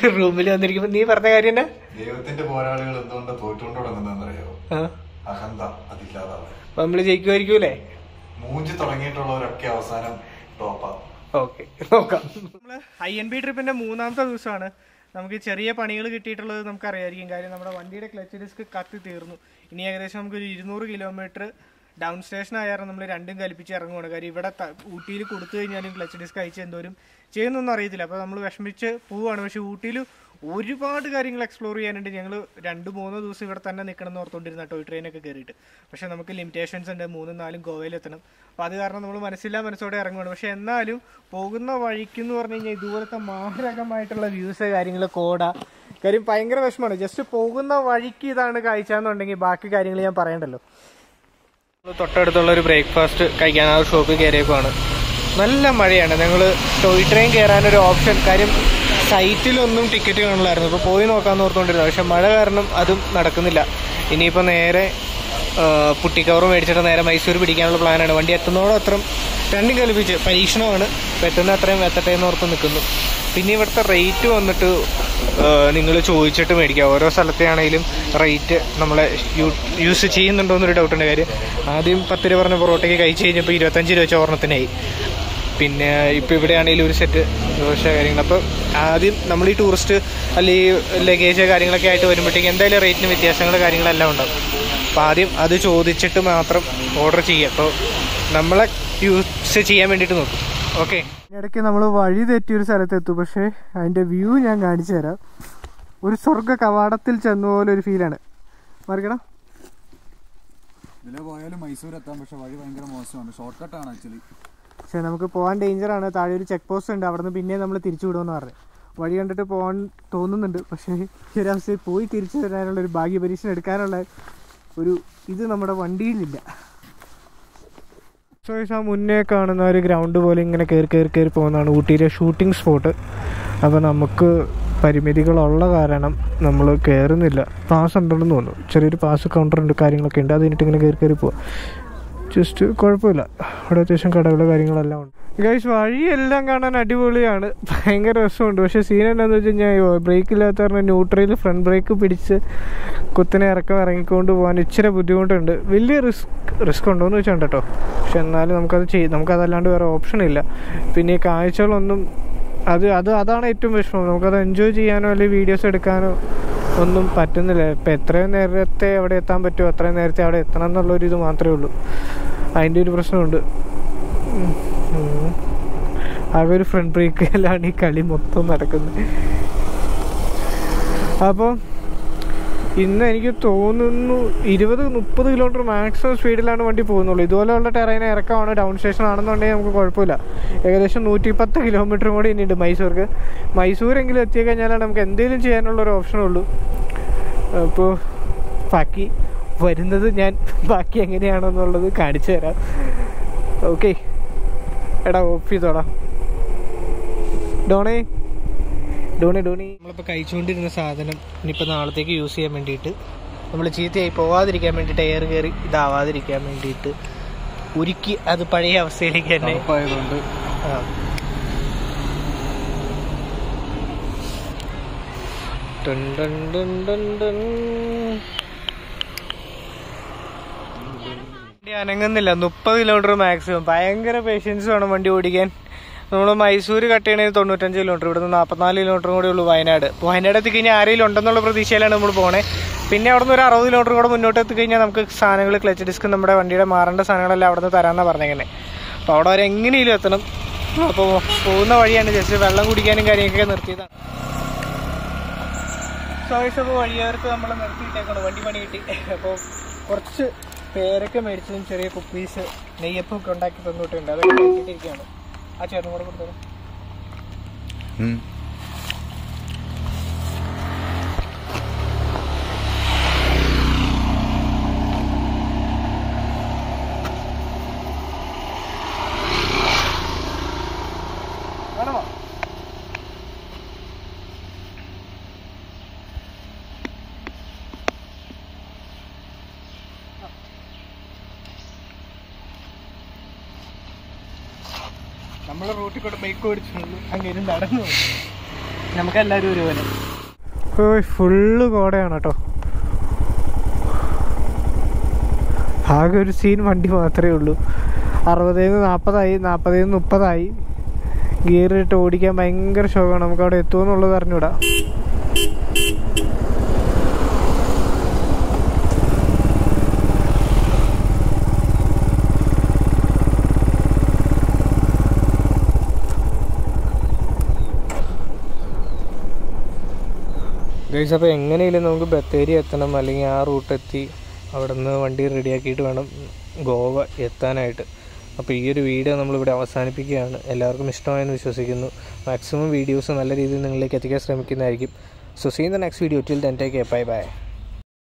റൂമിൽ വന്നിരിക്കുമ്പോ നീ പറഞ്ഞ കാര്യം തന്നെ ദൈവത്തിന്റെ പോരാളികൾ എന്തുകൊണ്ട് തോറ്റുകൊണ്ട് തുടങ്ങുന്നതെന്നറിയോ ആ അഹന്ത അതില്ലാതാവും അപ്പൊ നമ്മള് ജയിക്കുമായിരിക്കൂലേ മൂഞ്ചി തുടങ്ങിയിട്ടുള്ളവരൊക്കെ അവസാനം ടോപ്പാ ഓക്കെ നോക്കാം നമ്മള് ഐ എൻ ബി ട്രിപ്പിന്റെ മൂന്നാമത്തെ ദിവസമാണ് നമുക്ക് ചെറിയ പണികൾ കിട്ടിയിട്ടുള്ളത് നമുക്ക് അറിയായിരിക്കും കാര്യം നമ്മുടെ വണ്ടിയുടെ ക്ലച്ച് ഡിസ്ക് കത്തി തീർന്നു ഇനി ഏകദേശം നമുക്ക് ഒരു ഇരുന്നൂറ് കിലോമീറ്റർ ഡൗൺ സ്റ്റേഷൻ ആയാലും നമ്മൾ രണ്ടും കൽപ്പിച്ച് ഇറങ്ങുവാണ് കാര്യം ഇവിടെ ത- ഊട്ടിയിൽ കൊടുത്തു കഴിഞ്ഞാലും ക്ലച്ച് ഡിസ്ക് അയച്ച് എന്തോരും ചെയ്യുന്നൊന്നും അറിയത്തില്ല അപ്പോൾ നമ്മൾ വിഷമിച്ച് പോവുകയാണ് പക്ഷേ ഊട്ടിയിൽ ഒരുപാട് കാര്യങ്ങൾ എക്സ്പ്ലോർ ചെയ്യാനുണ്ട് ഞങ്ങൾ രണ്ട് മൂന്നോ ദിവസം ഇവിടെ തന്നെ നിൽക്കണം എന്ന് ഓർത്തുകൊണ്ടിരുന്ന ടോയ് ട്രെയിനൊക്കെ കയറിയിട്ട് പക്ഷേ നമുക്ക് ലിമിറ്റേഷൻസ് ഉണ്ട് മൂന്നും നാലും ഗോവയിലെത്തണം അപ്പോൾ അത് കാരണം നമ്മൾ മനസ്സില്ലാ മനസ്സോടെ ഇറങ്ങുകയാണ് പക്ഷേ എന്നാലും പോകുന്ന വഴിക്ക് എന്ന് പറഞ്ഞു കഴിഞ്ഞാൽ ഇതുപോലത്തെ മാരകമായിട്ടുള്ള വ്യൂസ് കാര്യങ്ങൾ കോട കാര്യം ഭയങ്കര വിഷമമാണ് ജസ്റ്റ് പോകുന്ന വഴിക്ക് ഇതാണ് കാഴ്ച എന്നുണ്ടെങ്കിൽ ബാക്കി കാര്യങ്ങൾ ഞാൻ പറയണ്ടല്ലോ നമ്മള് തൊട്ടടുത്തുള്ള ഒരു ബ്രേക്ക്ഫാസ്റ്റ് കഴിക്കാൻ ആ ഒരു ഷോപ്പിൽ കയറിയേക്കുവാണ് നല്ല മഴയാണ് ഞങ്ങൾ ടോയ് ട്രെയിൻ കയറാനൊരു ഓപ്ഷൻ കാര്യം സൈറ്റിലൊന്നും ടിക്കറ്റ് കാണില്ലായിരുന്നു ഇപ്പോൾ പോയി നോക്കാമെന്ന് ഓർത്തുകൊണ്ടിരുന്നത് പക്ഷെ മഴ കാരണം അതും നടക്കുന്നില്ല ഇനിയിപ്പോൾ നേരെ ആ, പുട്ടിക്കവർ മേടിച്ചിട്ട് നേരെ മൈസൂർ പിടിക്കാനുള്ള പ്ലാനാണ് വണ്ടി എത്തുന്നതോടെ അത്രയും രണ്ടും കൽപ്പിച്ച് പരീക്ഷണമാണ് ഇപ്പം എത്തുന്ന അത്രയും എത്തട്ടെ എന്ന് ഓർത്ത് നിൽക്കുന്നു പിന്നെ ഇവിടുത്തെ റേറ്റ് വന്നിട്ട് നിങ്ങൾ ചോദിച്ചിട്ട് മേടിക്കുക ഓരോ സ്ഥലത്തെയാണെങ്കിലും റേറ്റ് നമ്മളെ യൂസ് ചെയ്യുന്നുണ്ടോ എന്നൊരു ഡൗട്ട് ഉണ്ട് കാര്യം ആദ്യം പത്ത് രൂപ പറഞ്ഞ പൊറോട്ടയ്ക്ക് കഴിച്ച് കഴിഞ്ഞപ്പോൾ ഇരുപത്തഞ്ച് രൂപ ചോർണത്തിനായി പിന്നെ ഇപ്പം ഇവിടെയാണെങ്കിലും ഒരു സെറ്റ് ദോശ കാര്യങ്ങൾ അപ്പോൾ ആദ്യം നമ്മൾ ഈ ടൂറിസ്റ്റ് അല്ലെങ്കിൽ ലഗേജ് കാര്യങ്ങളൊക്കെ ആയിട്ട് വരുമ്പോഴത്തേക്ക് എന്തായാലും റേറ്റിന് വ്യത്യാസങ്ങൾ കാര്യങ്ങളെല്ലാം ഉണ്ടാവും അപ്പോൾ ആദ്യം അത് ചോദിച്ചിട്ട് മാത്രം ഓർഡർ ചെയ്യുക അപ്പോൾ നമ്മളെ യൂസ് ചെയ്യാൻ വേണ്ടിയിട്ട് നോക്കും ഓക്കെ ഇടയ്ക്ക് നമ്മൾ വഴി തെറ്റിയൊരു സ്ഥലത്തെത്തും പക്ഷേ അതിൻ്റെ വ്യൂ ഞാൻ കാണിച്ചു തരാം ഒരു സ്വർഗ്ഗ കവാടത്തിൽ ചെന്ന പോലെ ഒരു ഫീലാണ് മറിക്കണം ഇതിലെ പോയാലും മൈസൂർ എത്താം പക്ഷെ വഴി ഭയങ്കര മോശമാണ് ഷോർട്ട് കട്ടാണ് ആക്ച്വലി പക്ഷെ നമുക്ക് പോകാൻ ഡേഞ്ചറാണ് താഴെ ഒരു ചെക്ക് പോസ്റ്റ് ഉണ്ട് അവിടെ നിന്ന് പിന്നെ നമ്മൾ തിരിച്ചു വിടുമെന്ന് പറഞ്ഞു വഴി കണ്ടിട്ട് പോകാൻ തോന്നുന്നുണ്ട് പക്ഷേ ഈ ഒരു അവസ്ഥയിൽ പോയി തിരിച്ചു വരാനുള്ള ഒരു ഭാഗ്യ പരീക്ഷണം എടുക്കാനുള്ള ഒരു ഇത് നമ്മുടെ വണ്ടിയിലില്ല സോ ആ മുന്നേ കാണുന്ന ഒരു ഗ്രൗണ്ട് പോലെ ഇങ്ങനെ കയറി കയറി കയറി പോകുന്നതാണ് ഊട്ടിയിലെ ഷൂട്ടിംഗ് സ്പോട്ട് അപ്പോൾ നമുക്ക് പരിമിതികളുള്ള കാരണം നമ്മൾ കയറുന്നില്ല പാസ് ഉണ്ടെന്ന് തോന്നുന്നു ചെറിയൊരു പാസ് കൗണ്ടർ ഉണ്ട് കാര്യങ്ങളൊക്കെ ഉണ്ട് അത് കഴിഞ്ഞിട്ട് ഇങ്ങനെ കയറി കയറി പോവാം ജസ്റ്റ് കുഴപ്പമില്ല അവിടെ അത്യാവശ്യം കടകളും കാര്യങ്ങളെല്ലാം ഉണ്ട് ഗൈസ് വഴിയെല്ലാം കാണാൻ അടിപൊളിയാണ് ഭയങ്കര രസമുണ്ട് പക്ഷേ സീൻ എന്താണെന്ന് വെച്ച് കഴിഞ്ഞാൽ ബ്രേക്ക് ഇല്ലാത്ത കാരണം ന്യൂട്രയിൽ ഫ്രണ്ട് ബ്രേക്ക് പിടിച്ച് കുത്തിനെ ഇറക്കം ഇറങ്ങിക്കൊണ്ട് പോകാൻ ഇച്ചിരി ബുദ്ധിമുട്ടുണ്ട് വലിയ റിസ്ക് റിസ്ക് ഉണ്ടോ എന്ന് വെച്ചാൽ കേട്ടോ പക്ഷെ എന്നാലും നമുക്കത് ചെയ്യും നമുക്കതല്ലാണ്ട് വേറെ ഓപ്ഷൻ ഇല്ല പിന്നെ ഈ കാഴ്ചകളൊന്നും അത് അത് അതാണ് ഏറ്റവും വിഷമം നമുക്കത് എൻജോയ് ചെയ്യാനോ അല്ലെങ്കിൽ വീഡിയോസ് എടുക്കാനോ ഒന്നും പറ്റുന്നില്ല ഇപ്പം എത്രയും നേരത്തെ അവിടെ എത്താൻ പറ്റുമോ അത്രയും നേരത്തെ അവിടെ എത്തണം എന്നുള്ളൊരു ഇത് മാത്രമേ ഉള്ളൂ അതിൻ്റെ ഒരു പ്രശ്നമുണ്ട് ഉം. ഉം. ആകെ ഒരു ഫ്രണ്ട് ബ്രേക്കിലാണ് ഈ കളി മൊത്തം നടക്കുന്നത് അപ്പോൾ ഇന്ന് എനിക്ക് തോന്നുന്നു ഇരുപത് മുപ്പത് കിലോമീറ്റർ മാക്സിമം സ്പീഡിലാണ് വണ്ടി പോകുന്നുള്ളൂ ഇതുപോലെയുള്ള ടെറൈൻ ഇറക്കമാണ് ഡൗൺ സ്റ്റേഷൻ ആണെന്നുണ്ടെങ്കിൽ നമുക്ക് കുഴപ്പമില്ല ഏകദേശം നൂറ്റി പത്ത് കിലോമീറ്റർ കൂടി ഇനിയുണ്ട് മൈസൂർക്ക് മൈസൂരെങ്കിലും എത്തി കഴിഞ്ഞാലാണ് നമുക്ക് എന്തെങ്കിലും ചെയ്യാനുള്ള ഒരു ഓപ്ഷൻ ഉള്ളൂ അപ്പോൾ ബാക്കി വരുന്നത് ഞാൻ ബാക്കി എങ്ങനെയാണെന്നുള്ളത് കാണിച്ചു തരാം ഓക്കെ എടാ ഓഫ് ചെയ്തോടാ ഡോണേ ഡോണി ഡോണി നമ്മളിപ്പോൾ കഴിച്ചുകൊണ്ടിരുന്ന സാധനം ഇനിയിപ്പോൾ നാളത്തേക്ക് യൂസ് ചെയ്യാൻ വേണ്ടിയിട്ട് നമ്മൾ ചീത്തയായി പോവാതിരിക്കാൻ വേണ്ടിയിട്ട് എയർ കയറി ഇതാവാതിരിക്കാൻ വേണ്ടിയിട്ട് ഉരുക്കി അത് പഴയ അവസ്ഥയിലേക്ക് തന്നെ തണുപ്പായതുകൊണ്ട് ആ. ഡൺ ഡൺ ഡൺ ഡൺ ഡൺ. വണ്ടി അനങ്ങുന്നില്ല മുപ്പത് കിലോമീറ്റർ മാക്സിമം ഭയങ്കര പേഷ്യൻസ് വേണം വണ്ടി ഓടിക്കാൻ നമ്മൾ മൈസൂർ കട്ട് ചെയ്യണത് തൊണ്ണൂറ്റഞ്ച് കിലോമീറ്റർ ഇവിടുന്ന് നാൽപ്പത്തിനാല് കിലോമീറ്റർ കൂടെ ഉള്ളൂ വയനാട് അപ്പോൾ വയനാട് എത്തിക്കഴിഞ്ഞാൽ ആരെങ്കിലും ഉണ്ടെന്നുള്ള പ്രതീക്ഷയിലാണ് നമ്മൾ പോണേ പിന്നെ അവിടെ നിന്ന് ഒരു അറുപത് കിലോമീറ്റർ കൂടെ മുന്നോട്ട് എത്തിക്കഴിഞ്ഞാൽ നമുക്ക് സാധനങ്ങൾ ക്ലച്ച് ഡിസ്ക് നമ്മുടെ വണ്ടിയുടെ മാറേണ്ട സാധനങ്ങളെല്ലാം അവിടെ നിന്ന് തരാമെന്നാണ് പറഞ്ഞേക്കുന്നത് അപ്പോൾ അവിടെ വരെ എങ്ങനെയും എത്തണം അപ്പോൾ പോകുന്ന വഴിയാണ് ജസ്റ്റ് വെള്ളം കുടിക്കാനും കാര്യങ്ങളൊക്കെ നിർത്തിയതാണ് ചോയ്സ് അപ്പോൾ വഴിയോരത്ത് നമ്മൾ നിർത്തിയിട്ടേക്കാണ് വണ്ടി പണി കിട്ടി അപ്പോൾ കുറച്ച് പേരൊക്കെ മേടിച്ചതും ചെറിയ കുപ്പീസ് നെയ്യപ്പം ഒക്കെ ഉണ്ടാക്കി തന്നിട്ടുണ്ട് അതൊക്കെ കഴിച്ചിട്ടിരിക്കുകയാണ് ആ ചേട്ടനും കൂടെ കൊടുത്തത് വേണമോ നമ്മൾ റൂട്ടിൽ കൂടെ ബൈക്ക് ഓടിച്ചുള്ളൂ അങ്ങനെ നടന്നു പോയി. നമുക്ക് എല്ലാവരും ഒരുപോലെ ഫുള്ള് കോടയാണ് കേട്ടോ ആകെ ഒരു സീൻ വണ്ടി മാത്രമേ ഉള്ളൂ അറുപതിൽ നിന്ന് നാൽപ്പതായി നാൽപ്പതിൽ നിന്ന് മുപ്പതായി ഗിയർ ഇട്ട് ഓടിക്കാൻ ഭയങ്കര ഷോക്കാണ് നമുക്ക് അവിടെ എത്തുമെന്നുള്ളത് അറിഞ്ഞൂടാ ഗൈസ് അപ്പോൾ എങ്ങനെയും നമുക്ക് ബത്തേരി എത്തണം അല്ലെങ്കിൽ ആ റൂട്ട് എത്തി അവിടെ നിന്ന് വണ്ടി റെഡിയാക്കിയിട്ട് വേണം ഗോവ എത്താനായിട്ട് അപ്പോൾ ഈ ഒരു വീഡിയോ നമ്മളിവിടെ അവസാനിപ്പിക്കുകയാണ് എല്ലാവർക്കും ഇഷ്ടമായെന്ന് വിശ്വസിക്കുന്നു മാക്സിമം വീഡിയോസ് നല്ല രീതിയിൽ നിങ്ങളിലേക്ക് എത്തിക്കാൻ ശ്രമിക്കുന്നതായിരിക്കും so see in the next video till then take bye by